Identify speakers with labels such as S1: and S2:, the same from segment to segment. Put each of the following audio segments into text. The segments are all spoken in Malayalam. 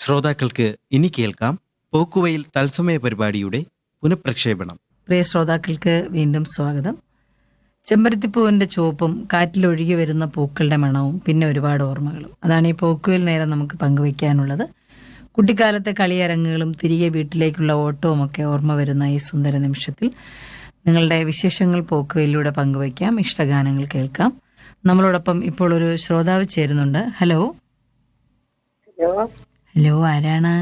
S1: ശ്രോതാക്കൾക്ക് ഇനി കേൾക്കാം പോക്കുവയിൽ തത്സമയ പരിപാടിയുടെ പുനഃപ്രക്ഷേപണം
S2: പ്രിയ ശ്രോതാക്കൾക്ക് വീണ്ടും സ്വാഗതം ചെമ്പരത്തിപ്പൂവിന്റെ ചുവപ്പും കാറ്റിലൊഴുകി വരുന്ന പൂക്കളുടെ മണവും പിന്നെ ഒരുപാട് ഓർമ്മകളും അതാണ് ഈ പോക്കുവയിൽ നേരം നമുക്ക് പങ്കുവയ്ക്കാനുള്ളത് കുട്ടിക്കാലത്തെ കളിയരങ്ങുകളും തിരികെ വീട്ടിലേക്കുള്ള ഓട്ടവും ഒക്കെ ഓർമ്മ വരുന്ന ഈ സുന്ദര നിമിഷത്തിൽ നിങ്ങളുടെ വിശേഷങ്ങൾ പോക്കുവയിലൂടെ പങ്കുവയ്ക്കാം ഇഷ്ടഗാനങ്ങൾ കേൾക്കാം നമ്മളോടൊപ്പം ഇപ്പോൾ ഒരു ശ്രോതാവ് ചേരുന്നുണ്ട് ഹലോ
S3: ഹലോ
S2: ഹലോ ആരാണ്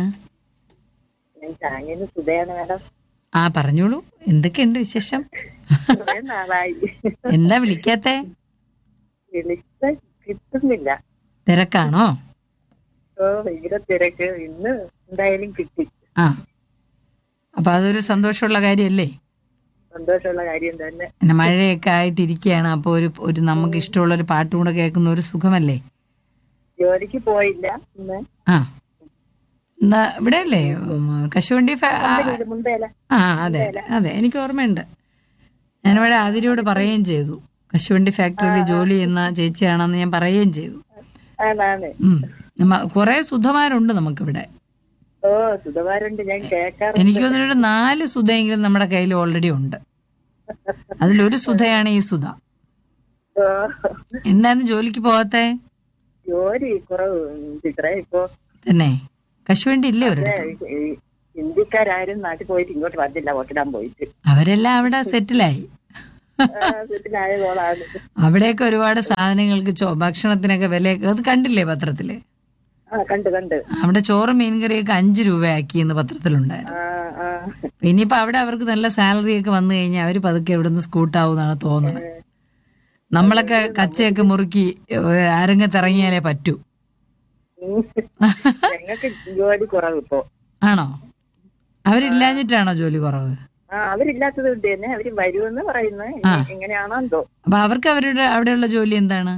S3: ഞാൻ ചാങ്ങിന്ന് സുധയാണ് മാഡം
S2: ആ പറഞ്ഞോളൂ എന്തൊക്കെയുണ്ട് വിശേഷം
S3: കുറെ നാളായി
S2: എന്താ വിളിക്കാത്തേ
S3: വിളിച്ച കിട്ടുന്നില്ല
S2: തിരക്കാണോ
S3: ഓ ഭയങ്കര തിരക്ക് ഇന്ന് എന്തായാലും കിട്ടി
S2: ആ അപ്പൊ അതൊരു സന്തോഷമുള്ള കാര്യമല്ലേ
S3: സന്തോഷമുള്ള കാര്യം തന്നെ
S2: പിന്നെ മഴയൊക്കെ ആയിട്ടിരിക്കുകയാണ് അപ്പോൾ ഒരു ഒരു നമുക്ക് ഇഷ്ടമുള്ള ഒരു പാട്ടും കൂടെ കേൾക്കുന്ന ഒരു സുഖമല്ലേ
S3: ജോലിക്ക് പോയില്ല ഇന്ന്
S2: ആ എന്നാ ഇവിടെ അല്ലേ ഉം, കശുവണ്ടി ഫാ- ആ,
S3: മുമ്പേല
S2: ആ അതെ അതെ എനിക്ക് ഓർമ്മയുണ്ട് ഞാനിവിടെ ആതിരയോട് പറയുകയും ചെയ്തു കശുവണ്ടി ഫാക്ടറിയിൽ ജോലി ചെയ്യുന്ന ചേച്ചിയാണെന്ന് ഞാൻ പറയുകയും ചെയ്തു
S3: ആണാണ്
S2: ഉം. നമ്മ- കുറേ സുധമാരുണ്ട് നമുക്കിവിടെ
S3: ഓ സുധമാരുണ്ട് ഞാൻ കേൾക്കാറ്
S2: എനിക്ക് തോന്നുന്നു ഒരു നാല് സുധയെങ്കിലും നമ്മുടെ കയ്യിൽ ഓൾറെഡി ഉണ്ട് അതിലൊരു സുധയാണ് ഈ സുധ
S3: ഓ
S2: എന്തായിരുന്നു ജോലിക്ക് പോകാത്തെ
S3: ജോലി കുറവ് ചിത്രേ ഇപ്പൊ
S2: തന്നെ കശുവണ്ടി ഇല്ലേ ഒരു
S3: ഈ ഹിന്ദിക്കാരും നാട്ടിൽ പോയിട്ട് ഇങ്ങോട്ട് വന്നില്ല വോട്ടിടാൻ പോയിട്ട്
S2: അവരെല്ലാം അവിടെ സെറ്റിലായി
S3: വീട്ടിലായ പോളാണ്
S2: അവിടെയൊക്കെ ഒരുപാട് സാധനങ്ങൾക്ക് ചോ- ഭക്ഷണത്തിനൊക്കെ വില അത് കണ്ടില്ലേ പത്രത്തില്
S3: ആ കണ്ട് കണ്ട്
S2: അവിടെ ചോറും മീൻകറിയൊക്കെ അഞ്ച് രൂപയാക്കി എന്ന് പത്രത്തിലുണ്ടായിരുന്നു
S3: ആ ആ
S2: ഇനിയിപ്പോ അവിടെ അവർക്ക് നല്ല സാലറി ഒക്കെ വന്നു കഴിഞ്ഞാൽ അവര് പതുക്കെ ഇവിടുന്ന് സ്കൂട്ടാവുന്നാണ് തോന്നുന്നത് നമ്മളൊക്കെ കച്ചയൊക്കെ മുറുക്കി ഏഹ്, അരങ്ങത്തിറങ്ങിയാലേ പറ്റൂ
S3: ഉം. ഞങ്ങൾക്ക് ജോലി കുറവ് ഇപ്പോ
S2: ആണോ അവരില്ലാഞ്ഞിട്ടാണോ ജോലി കുറവ്
S3: ആ അവരില്ലാത്തത് കൊണ്ട് തന്നെ അവര് വരുമെന്ന് പറയുന്നത്
S2: ആ.
S3: എങ്ങനെയാണോ എന്തോ
S2: അപ്പൊ അവർക്ക് അവരുടെ അവിടെയുള്ള ജോലി എന്താണ്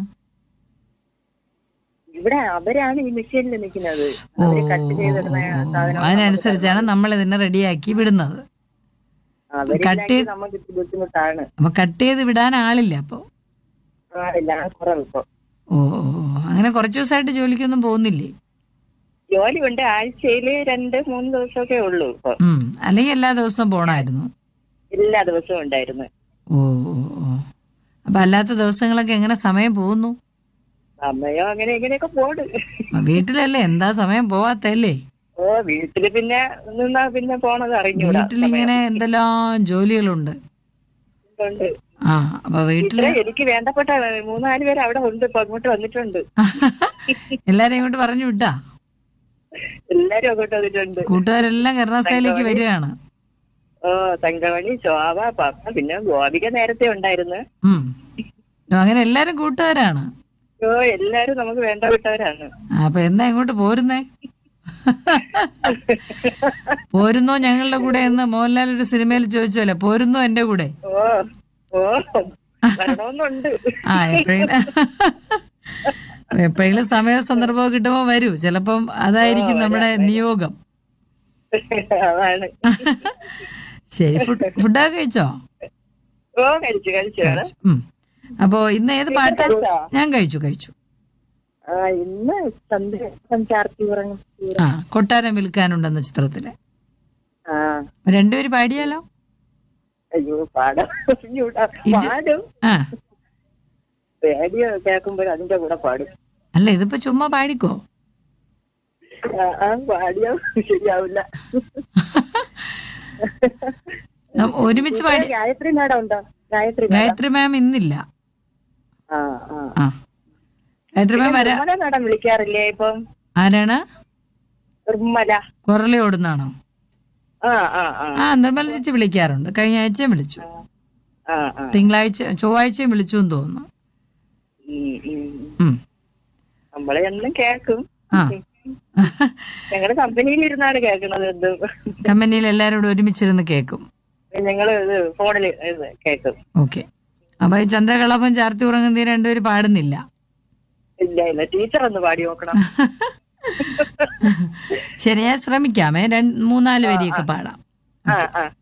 S3: ഇവിടെ അവരാണ് ഈ മെഷീനിൽ നിൽക്കുന്നത്
S2: ഓ
S3: അവര് കട്ട് ചെയ്തിടുന്ന സാധനം
S2: അതിനനുസരിച്ചാണ് നമ്മൾ ഇതിനെ റെഡിയാക്കി വിടുന്നത്
S3: അവരില്ലെങ്കിൽ നമുക്ക് ഇത്തിരി ബുദ്ധിമുട്ടാണ്
S2: അപ്പൊ കട്ട് ചെയ്ത് വിടാൻ ആളില്ല അപ്പൊ
S3: ആളില്ല കുറവ് ഇപ്പൊ
S2: ഓ ഓ, ഓ. അങ്ങനെ കുറച്ച് ദിവസമായിട്ട് ജോലിക്കൊന്നും പോകുന്നില്ലേ
S3: ജോലി ഉണ്ട് ആഴ്ചയില് രണ്ട് മൂന്ന് ദിവസമൊക്കെ ഉള്ളൂ ഇപ്പൊ
S2: ഉം അല്ലെങ്കിൽ എല്ലാ ദിവസവും പോണായിരുന്നു
S3: എല്ലാ ദിവസവും ഉണ്ടായിരുന്നു
S2: ഓ ഓ ഓ അപ്പൊ അല്ലാത്ത ദിവസങ്ങളൊക്കെ എങ്ങനെ സമയം പോകുന്നു
S3: സമയം അങ്ങനെ ഇങ്ങനെയൊക്കെ പോട്
S2: വീട്ടിലല്ലേ എന്താ സമയം പോവാത്തല്ലേ
S3: ഓ വീട്ടില് പിന്നെ നിന്നാ പിന്നെ പോണത് അറിഞ്ഞൂടാ
S2: വീട്ടിലിങ്ങനെ എന്തെല്ലാം ജോലികളുണ്ട്
S3: ഉണ്ട്.
S2: ആ അപ്പൊ വീട്ടില്
S3: ഇത്രേ എനിക്ക് വേണ്ടപ്പെട്ട മൂന്നാല് പേര് അവിടെ ഉണ്ട് ഇപ്പൊ അങ്ങോട്ട് വന്നിട്ടുണ്ട്
S2: എല്ലാരെയും ഇങ്ങോട്ട് പറഞ്ഞു വിട്ടാ
S3: എല്ലാരും അങ്ങോട്ട് വന്നിട്ടുണ്ട്
S2: കൂട്ടുകാരെല്ലാം കരുണാസയിലേക്ക് വരികയാണ്
S3: ഓ തങ്കമണി ശോഭ പപ്പ പിന്നെ ഗോപിക നേരത്തെ ഉണ്ടായിരുന്നു
S2: ഉം അങ്ങനെ എല്ലാരും കൂട്ടുകാരാണ്
S3: ഓ എല്ലാരും നമുക്ക് വേണ്ടപ്പെട്ടവരാണ്
S2: ആ, അപ്പൊ എന്നാ ഇങ്ങോട്ട് പോരുന്നേ പോരുന്നോ ഞങ്ങളുടെ കൂടെ എന്ന് മോഹൻലാൽ ഒരു സിനിമയിൽ ചോദിച്ചോല്ലേ പോരുന്നോ എന്റെ കൂടെ
S3: ഓ ഓ വരണമെന്നുണ്ട്
S2: ആ എപ്പോഴെങ്കിലും എപ്പോഴെങ്കിലും സമയ സന്ദർഭം കിട്ടുമ്പോ വരൂ ചിലപ്പം അതായിരിക്കും നമ്മുടെ നിയോഗം
S3: അതാണ്
S2: ശരി ഫുഡ് ഫുഡൊക്കെ കഴിച്ചോ
S3: ഓ കഴിച്ചു കഴിച്ചു
S2: കഴിച്ചു. ഉം. അപ്പോ ഇന്ന് ഏത് പാട്ടാ
S3: കഴിച്ചോ?
S2: ഞാൻ കഴിച്ചു കഴിച്ചു
S3: ആ ഇന്ന് സന്ധ്യ ചാർത്തി ഉറങ്ങും
S2: ആ കൊട്ടാരം വിൽക്കാനുണ്ടെന്ന ചിത്രത്തിലെ
S3: ആ
S2: രണ്ടുപേര് പാടിയാലോ
S3: അയ്യോ പാടാം അറിഞ്ഞൂടാ. പാടും
S2: ആ
S3: റേഡിയോ കേൾക്കുമ്പോൾ അതിന്റെ കൂടെ പാടും
S2: അല്ല ഇതിപ്പോ ചുമ്മാ പാടിക്കോ
S3: ആ, ആ പാടിയാ ശരിയാവില്ല
S2: നം- ഒരുമിച്ച് പാടി
S3: ഗായത്രി മേഡം ഉണ്ടോ ഗായത്രി മേഡം
S2: ഗായത്രി മാം ഇന്നില്ല
S3: ആ ആ
S2: ആ ഗായത്രി മാം വരാ
S3: നിർമ്മല മേഡം വിളിക്കാറില്ലേ ഇപ്പം
S2: ആരാണ്
S3: നിർമ്മല
S2: കുറളി ഓടുന്നാണോ
S3: ആ ആ ആ
S2: ആ നിർമ്മല ചേച്ചി വിളിക്കാറുണ്ട് കഴിഞ്ഞ ആഴ്ചയും വിളിച്ചു
S3: ആ ആ
S2: തിങ്കളാഴ്ച ചൊവ്വാഴ്ചയും വിളിച്ചു എന്ന് തോന്നുന്നു
S3: ഉം, ഉം.
S2: ഉം.
S3: നമ്മളെ എന്നും കേക്കും
S2: ആ
S3: ഞങ്ങള് കമ്പനിയിൽ ഇരുന്നാണ് കേൾക്കുന്നത് എന്ത്
S2: കമ്പനിയിൽ എല്ലാവരോടും ഒരുമിച്ചിരുന്ന് കേൾക്കും
S3: ഞങ്ങള് ഇത് ഫോണിൽ ഇത് കേക്കും
S2: ഓക്കെ അപ്പൊ ഈ ചന്ദ്രകളഭം ചാർത്തി ഉറങ്ങുന്ന രണ്ടുപേര് പാടുന്നില്ല
S3: ഇല്ല ഇല്ല ടീച്ചർ ഒന്ന് പാടി നോക്കണം
S2: ശരി ഞാൻ ശ്രമിക്കാമേ രണ്ട് മൂന്നാല് വരിയൊക്കെ പാടാം
S3: ആ ആ